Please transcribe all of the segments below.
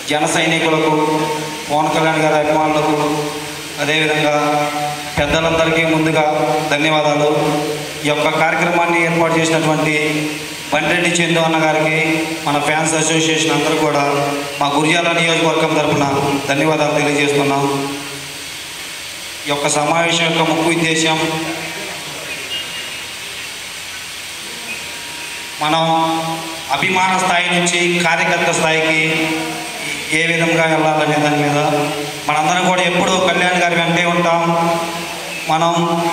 జన సైనికులకు పవన్ కళ్యాణ్ గారి అభిమానులకు అదేవిధంగా పెద్దలందరికీ ముందుగా ధన్యవాదాలు ఈ యొక్క కార్యక్రమాన్ని ఏర్పాటు చేసినటువంటి బండ్రెడ్డి చందు అన్న గారికి మన ఫ్యాన్స్ అసోసియేషన్ అందరూ కూడా మా గురిజాల నియోజకవర్గం తరఫున ధన్యవాదాలు తెలియజేస్తున్నాం ఈ యొక్క సమావేశం యొక్క ముఖ్య ఉద్దేశం మనం అభిమాన స్థాయి నుంచి కార్యకర్త స్థాయికి ఏ విధంగా వెళ్ళాలనే దాని మీద మనందరం కూడా ఎప్పుడూ కళ్యాణ్ గారి వెంటే ఉంటాం మనం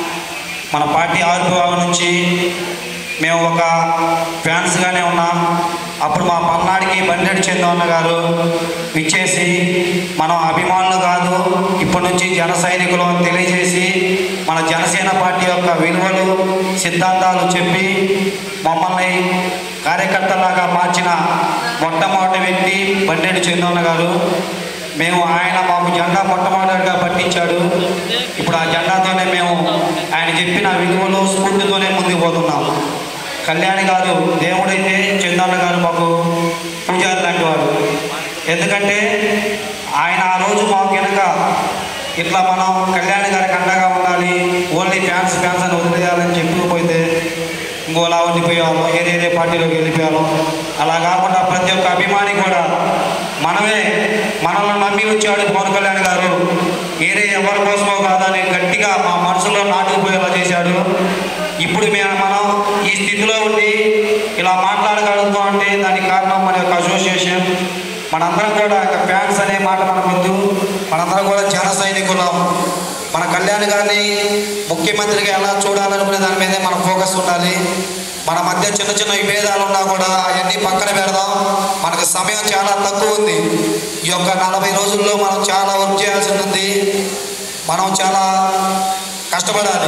మన పార్టీ ఆవిర్భావం నుంచి మేము ఒక ఫ్యాన్స్గానే ఉన్నాం అప్పుడు మా పల్నాడికి బండెడి చందన్న గారు ఇచ్చేసి మనం అభిమానులు కాదు ఇప్పటి నుంచి జన సైనికులు అని తెలియజేసి మన జనసేన పార్టీ యొక్క విలువలు సిద్ధాంతాలు చెప్పి మమ్మల్ని కార్యకర్తలాగా మార్చిన మొట్టమొదటి వ్యక్తి బండెడి చందన్న గారు మేము ఆయన మాకు జెండా మొట్టమొదటిగా పట్టించాడు ఇప్పుడు ఆ జెండాతోనే మేము ఆయన చెప్పిన విలువలు స్ఫూర్తితోనే ముందుకు పోతున్నాం కళ్యాణి గారు దేవుడైతే చందన్న గారు మాకు పూజారి లాంటి వాడు ఎందుకంటే ఆయన ఆ రోజు మాకు వెనక ఇట్లా మనం కళ్యాణి గారికి అండగా ఉండాలి ఓన్లీ ఫ్యాన్స్ ఫ్యాన్స్ అని వదిలేయాలని చెప్పకపోతే ఇంకోలా ఉండిపోయాము ఏదేదే పార్టీలోకి వెళ్ళిపోయాము అలా కాకుండా ప్రతి ఒక్క అభిమాని కూడా మనమే మనల్ని నమ్మి వచ్చాడు పవన్ కళ్యాణ్ గారు ఏదే ఎవరి కోసమో కాదని గట్టిగా మా మనసులో నాటుకుపోయేలా చేశాడు ఇప్పుడు మేము మనం ఈ స్థితిలో ఉండి ఇలా మాట్లాడగలుగుతాం అంటే దానికి కారణం మన యొక్క అసోసియేషన్ మనందరం కూడా ఇక ఫ్యాన్స్ అనే మాట మనకొద్దు మనందరం కూడా జన సైనికులం మన కళ్యాణ్ గారిని ముఖ్యమంత్రిగా ఎలా చూడాలనుకునే దాని మీదే మన ఫోకస్ ఉండాలి మన మధ్య చిన్న చిన్న విభేదాలు ఉన్నా కూడా అవన్నీ పక్కన పెడదాం మనకు సమయం చాలా తక్కువ ఉంది ఈ యొక్క నలభై రోజుల్లో మనం చాలా వర్క్ చేయాల్సి ఉంది మనం చాలా కష్టపడాలి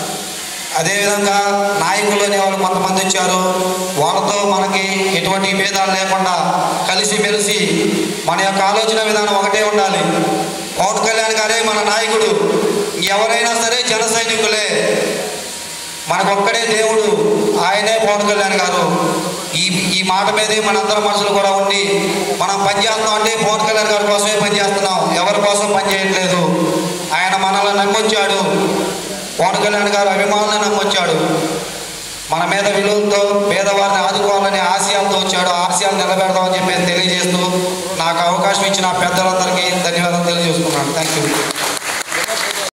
అదేవిధంగా నాయకులు అనేవాళ్ళు కొంతమంది వచ్చారు వాళ్ళతో మనకి ఎటువంటి భేదాలు లేకుండా కలిసిమెలిసి మన యొక్క ఆలోచన విధానం ఒకటే ఉండాలి పవన్ కళ్యాణ్ గారే మన నాయకుడు ఎవరైనా సరే జన సైనికులే మనకొక్కడే దేవుడు ఆయనే పవన్ కళ్యాణ్ గారు ఈ ఈ మాట మీదే మనందరం మనసులు కూడా ఉండి మనం పనిచేస్తున్నాం అంటే పవన్ కళ్యాణ్ గారి కోసమే పనిచేస్తున్నాం ఎవరి కోసం పనిచేయట్లేదు ఆయన మనల్ని నమ్మొచ్చాడు పవన్ కళ్యాణ్ గారు అభిమానులను నమ్మొచ్చాడు మన మీద విలువలతో పేదవారిని ఆదుకోవాలనే ఆశయాలతో వచ్చాడు ఆ ఆశయాలు నిలబెడదామని చెప్పి తెలియజేస్తూ నాకు అవకాశం ఇచ్చిన పెద్దలందరికీ ధన్యవాదాలు తెలియజేసుకున్నాను థ్యాంక్ యూ